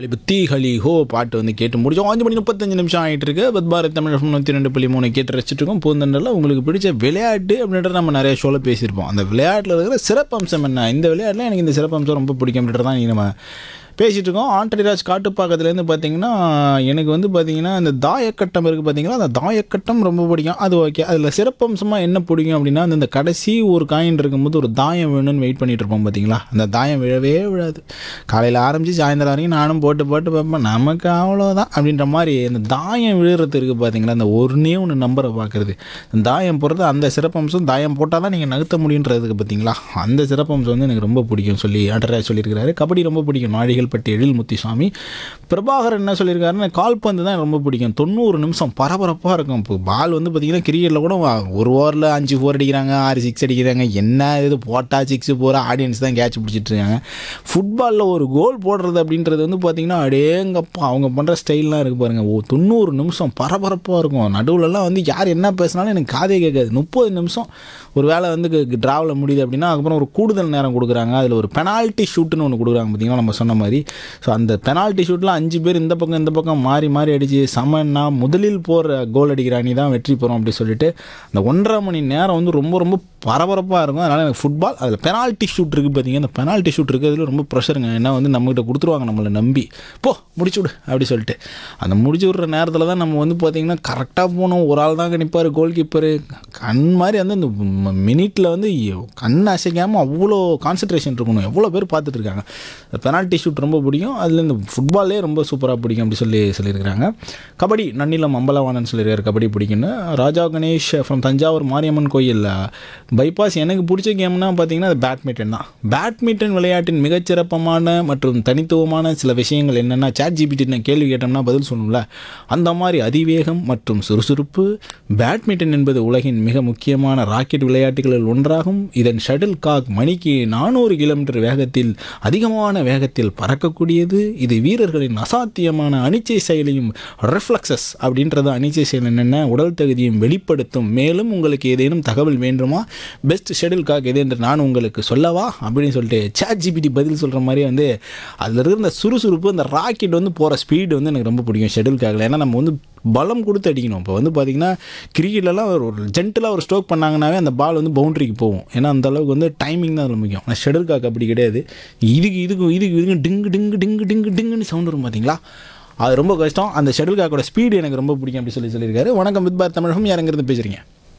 அலிபத்தி ஹலி ஹோ பாட்டு வந்து கேட்டு முடிச்சோம் அஞ்சு மணி முப்பத்தஞ்சு நிமிஷம் ஆகிட்டு இருக்கு பத் பாரத் தமிழ் நூற்றி ரெண்டு புள்ளி மூணு கேட்டு ரசிச்சுட்டு இருக்கோம் பூந்தண்டரில் உங்களுக்கு பிடிச்ச விளையாட்டு அப்படின்றத நம்ம நிறைய ஷோவில் பேசியிருப்போம் அந்த விளையாட்டில் இருக்கிற சிறப்பம்சம் என்ன இந்த விளையாட்டில் எனக்கு இந்த சிறப்பம்சம் ரொம்ப பிடிக்கும் அப்படின்றத தான் நீங்கள் நம்ம பேசிகிட்டு இருக்கோம் ஆண்டரிராஜ் காட்டுப்பாக்கத்துலேருந்து பார்த்தீங்கன்னா எனக்கு வந்து பார்த்தீங்கன்னா இந்த தாயக்கட்டம் இருக்குது பார்த்தீங்களா அந்த தாயக்கட்டம் ரொம்ப பிடிக்கும் அது ஓகே அதில் சிறப்பம்சமாக என்ன பிடிக்கும் அப்படின்னா அந்த இந்த கடைசி ஒரு காயின் இருக்கும்போது ஒரு தாயம் வேணும்னு வெயிட் பண்ணிட்டு இருப்போம் பார்த்தீங்களா அந்த தாயம் விழவே விழாது காலையில் ஆரம்பித்து சாயந்தரம் வரைக்கும் நானும் போட்டு போட்டு பார்ப்பேன் நமக்கு அவ்வளோதான் அப்படின்ற மாதிரி இந்த தாயம் விழுறது இருக்குது பார்த்தீங்களா அந்த ஒன்றே ஒன்று நம்பரை பார்க்குறது இந்த தாயம் போடுறது அந்த சிறப்பம்சம் தாயம் போட்டால் தான் நீங்கள் நகர்த்த முடியுன்றதுக்கு பார்த்தீங்களா அந்த சிறப்பம்சம் வந்து எனக்கு ரொம்ப பிடிக்கும் சொல்லி ஆண்டராஜ் சொல்லியிருக்கிறாரு கபடி ரொம்ப பிடிக்கும் நாழிகள்பட்டி எழில் முத்துசாமி பிரபாகர் என்ன சொல்லியிருக்காருன்னா கால்பந்து தான் ரொம்ப பிடிக்கும் தொண்ணூறு நிமிஷம் பரபரப்பாக இருக்கும் இப்போ பால் வந்து பார்த்தீங்கன்னா கிரிக்கெட்டில் கூட வா- ஒரு ஓவரில் அஞ்சு ஃபோர் அடிக்கிறாங்க ஆறு சிக்ஸ் அடிக்கிறாங்க என்ன இது போட்டால் சிக்ஸ் போகிற ஆடியன்ஸ் தான் கேட்ச் பிடிச்சிட்டு இருக்காங்க ஃபுட்பாலில் ஒரு கோல் போடுறது அப்படின்றது வந்து பார்த்தீங்கன்னா அடேங்கப்பா அவங்க பண்ணுற ஸ்டைல்லாம் இருக்குது பாருங்கள் ஓ தொண்ணூறு நிமிஷம் பரபரப்பாக இருக்கும் நடுவுலலாம் வந்து யார் என்ன பேசினாலும் எனக்கு காதே கேட்காது முப்பது நிமிஷம் ஒரு வேளை வந்து ட்ராவில் முடியுது அப்படின்னா அதுக்கப்புறம் ஒரு கூடுதல் நேரம் கொடுக்குறாங்க அதில் ஒரு பெனால்ட்டி ஷூட்டுன்னு ஒன்று கொடுக்குறாங்க பார்த்தீங்கன்னா நம்ம சொன்ன மாதிரி ஸோ அந்த பெனால்ட்டி ஷூட்டில் அஞ்சு பேர் இந்த பக்கம் இந்த பக்கம் மாறி மாறி அடித்து சமன்னா முதலில் போகிற கோல் அடிக்கிற அணி தான் வெற்றி பெறும் அப்படி சொல்லிட்டு அந்த ஒன்றரை மணி நேரம் வந்து ரொம்ப ரொம்ப பரபரப்பாக இருக்கும் அதனால் எனக்கு ஃபுட்பால் அதில் பெனால்ட்டி ஷூட் இருக்குது பார்த்தீங்கன்னா அந்த பெனால்ட்டி ஷூட் இருக்கிறதுல ரொம்ப ப்ரெஷருங்க ஏன்னா வந்து நம்மகிட்ட கொடுத்துருவாங்க நம்மளை நம்பி போ முடிச்சு விடு அப்படி சொல்லிட்டு அந்த முடிச்சு விட்ற நேரத்தில் தான் நம்ம வந்து பார்த்தீங்கன்னா கரெக்டாக போகணும் ஒரு ஆள் தான் நிற்பார் கோல் கீப்பரு கண் மாதிரி வந்து அந்த மினிட்டில் வந்து கண் அசைக்காமல் அவ்வளோ கான்சன்ட்ரேஷன் இருக்கணும் எவ்வளோ பேர் பார்த்துட்டு இருக்காங்க பெனால்ட்டி ஷூட் ரொம்ப பிடிக்கும் அதில் இந்த ஃபுட்பாலே ரொம்ப சூப்பராக பிடிக்கும் அப்படி சொல்லி சொல்லியிருக்கிறாங்க கபடி நன்னிலம் அம்பலவாணன் சொல்லியிருக்காரு கபடி பிடிக்குன்னு ராஜா கணேஷ் ஃப்ரம் தஞ்சாவூர் மாரியம்மன் கோயில் பைபாஸ் எனக்கு பிடிச்ச கேம்னா பார்த்தீங்கன்னா அது பேட்மிண்டன் தான் பேட்மிண்டன் விளையாட்டின் மிகச்சிறப்பமான மற்றும் தனித்துவமான சில விஷயங்கள் என்னென்னா சேட் ஜிபிடி கேள்வி கேட்டோம்னா பதில் சொல்லணும்ல அந்த மாதிரி அதிவேகம் மற்றும் சுறுசுறுப்பு பேட்மிண்டன் என்பது உலகின் மிக முக்கியமான ராக்கெட் விளையாட்டுகளில் ஒன்றாகும் இதன் ஷட்டில் காக் மணிக்கு நானூறு கிலோமீட்டர் வேகத்தில் அதிகமான வேகத்தில் பறக்கக்கூடியது இது வீரர்களின் அசாத்தியமான அனிச்சை செயலையும் ரிஃப்ளக்ஸஸ் அப்படின்றது அனிச்சை செயல் என்னென்ன உடல் தகுதியும் வெளிப்படுத்தும் மேலும் உங்களுக்கு ஏதேனும் தகவல் வேண்டுமா பெஸ்ட் ஷெடியூல் காக் எது என்று நான் உங்களுக்கு சொல்லவா அப்படின்னு சொல்லிட்டு சேட் ஜிபிடி பதில் சொல்கிற மாதிரி வந்து அதில் இருக்கிற இந்த சுறுசுறுப்பு அந்த ராக்கெட் வந்து போகிற ஸ்பீடு வந்து எனக்கு ரொம்ப பிடிக்கும் ஷெடியூல் காக்கில் ஏன்னா நம்ம வந்து பலம் கொடுத்து அடிக்கணும் இப்போ வந்து பார்த்திங்கன்னா கிரிக்கெட்லலாம் ஒரு ஒரு ஜென்டலாக ஒரு ஸ்ட்ரோக் பண்ணாங்கன்னாவே அந்த பால் வந்து பவுண்டரிக்கு போகும் ஏன்னா அந்த அளவுக்கு வந்து டைமிங் தான் அதில் முக்கியம் ஆனால் ஷெடியூல் காக் அப்படி கிடையாது இதுக்கு இதுக்கு இதுக்கு இதுக்கு டிங்கு டிங்கு டிங்கு டிங்கு டிங்குன்னு சவுண்ட் வரும் பார்த்தீங்களா அது ரொம்ப கஷ்டம் அந்த ஷெடியூல் காக்கோட ஸ்பீடு எனக்கு ரொம்ப பிடிக்கும் அப்படி சொல்லி சொல்லியிருக்காரு வணக்கம் வித் பார் தமிழகம் யாருங்கிறது பேசுகிறீங்க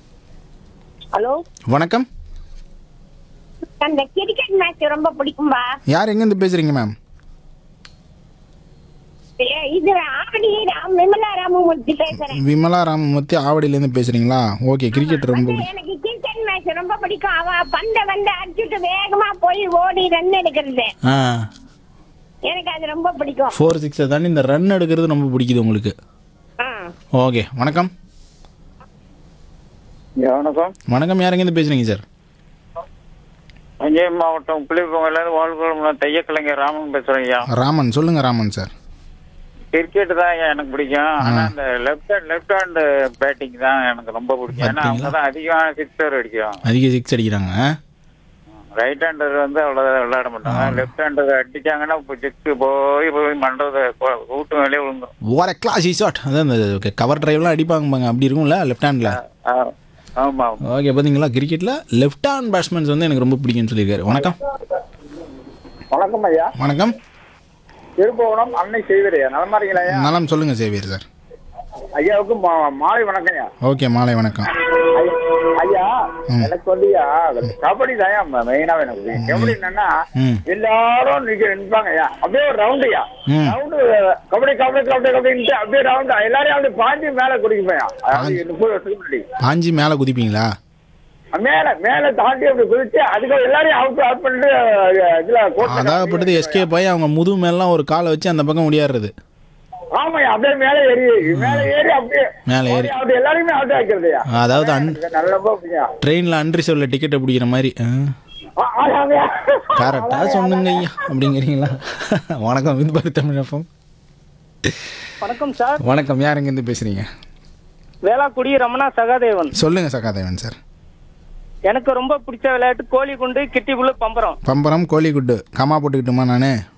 ஹலோ வணக்கம் அந்த கிரிக்கெட் மேட்ச் ரொம்ப பிடிக்கும்பா யார் எங்கேருந்து பேசுகிறீங்க மேம் ஏ, இது ஆவடி ராம் விமலா ராமமூர்த்தி பேசுறேன் விமலா ராமமூர்த்தி ஆவடியிலேருந்து பேசுகிறீங்களா ஓகே கிரிக்கெட் ரொம்ப வந்து எனக்கு கிரிக்கெட் மேட்ச் ரொம்ப பிடிக்கும் அவ பந்தை வந்து அடிச்சுட்டு வேகமா போய் ஓடி ரன் எடுக்கிறது ஆ எனக்கு அது ரொம்ப பிடிக்கும் ஃபோர் சிக்ஸை தாண்டி இந்த ரன் எடுக்கிறது ரொம்ப பிடிக்குது உங்களுக்கு ஆ. ஓகே வணக்கம் ஐயா, வணக்கம் வணக்கம் யாருங்கேருந்து பேசுகிறீங்க சார் தஞ்சை மாவட்டம் புளிப்பொங்கலேருந்து வாழ்குளம் தையக்கலைஞர் ராமன் பேசுறேன் ஐயா ராமன் சொல்லுங்கள் ராமன் சார் கிரிக்கெட் தான் ஐயா எனக்கு பிடிக்கும் ஆனா இந்த left hand left hand batting தான் எனக்கு ரொம்ப பிடிக்கும் ஏன்னா அவங்க தான் அதிகமான சிக்ஸர் அடிக்கும் அதிக சிக்ஸ் அடிக்கிறாங்க ரைட் ஹேண்டர் வந்து அவ்வளவு விளையாட மாட்டாங்க லெஃப்ட் ஹேண்டர் அடிச்சாங்கன்னா சிக்ஸ் போய் போய் மண்டபத்தை கூட்டு மேலே விழுந்துரும் ஓர கிளாஸ் ஷாட் அதான் இந்த கவர் டிரைவ்லாம் அடிப்பாங்க பாங்க அப்படி இருக்கும்ல லெஃப்ட் ஹேண்டில் ஆ, ஆமா ஓகே பார்த்தீங்களா கிரிக்கெட்டில் லெஃப்ட் ஹேண்ட் பேட்ஸ்மேன்ஸ் வந்து எனக்கு ரொம்ப பிடிக்கும்னு சொல்லியிருக்காரு வணக்கம் வணக்கம் ஐயா வணக்கம் திருப்பவனம் அன்னை செய்வரையா நலமா இருக்கீங்களா ஐயா நலம் சொல்லுங்கள் சேவியர் சார் ஐயாவுக்கு மா- மாலை வணக்கம் ஐயா ஓகே மாலை வணக்கம் ஐயா- ஐயா எனக்கு வந்துயா கபடி தான் மெயினா எனக்கு பிடிக்கும். கபடி என்னன்னா ம் எல்லாரும் நிக்க நிற்பாங்க ஐயா அப்படியே ஒரு ரவுண்ட் ஐயா ம். ரவுண்டு கபடி கபடி கபடி கபடின்ட்டு அப்படியே ரவுண்ட் எல்லாரையும் அப்படியே பாஞ்சு மேல குடிக்குமையா அதாவது முப்பது வருஷத்துக்கு முன்னாடி பாஞ்சி மேலே குதிப்பீங்களா மேல மேல தாண்டி அப்படி குதிச்சு அதுக்கு எல்லாரையும் அவுட் அவுட் பண்ணிட்டு இதுல கோர்ட்ல அதாகப்பட்டது எஸ்கேப் ஆகி அவங்க முதுகு மேலாம் ஒரு காலை வச்சு அந்த பக்கம் முடியாடுறது ஆமாய்யா அப்படியே மேல ஏறி மேல ஏறி அப்படியே மேலே ஏறி அப்படி எல்லாரையுமே அவுட் ஆக்கிறதுயா அதாவது அன் நல்ல பிடிக்கும் ட்ரெயினில் அன்ரிசர்வ்ல டிக்கெட்டை பிடிக்கிற மாதிரி கரெக்டாக சொன்னுங்க ஐயா அப்படிங்கிறீங்களா வணக்கம் வித் பாரத் தமிழப்பம் வணக்கம் சார் வணக்கம் யார் எங்கேருந்து பேசுகிறீங்க வேளாக்குடி ரமணா சகாதேவன் சொல்லுங்கள் சகாதேவன் சார் எனக்கு ரொம்ப பிடிச்ச விளையாட்டு கோழி குண்டு கிட்டி புல்லு பம்பரம் பம்பரம் கோழிக்குட்டு கமா போட்டுக்கிட்டுமா நான்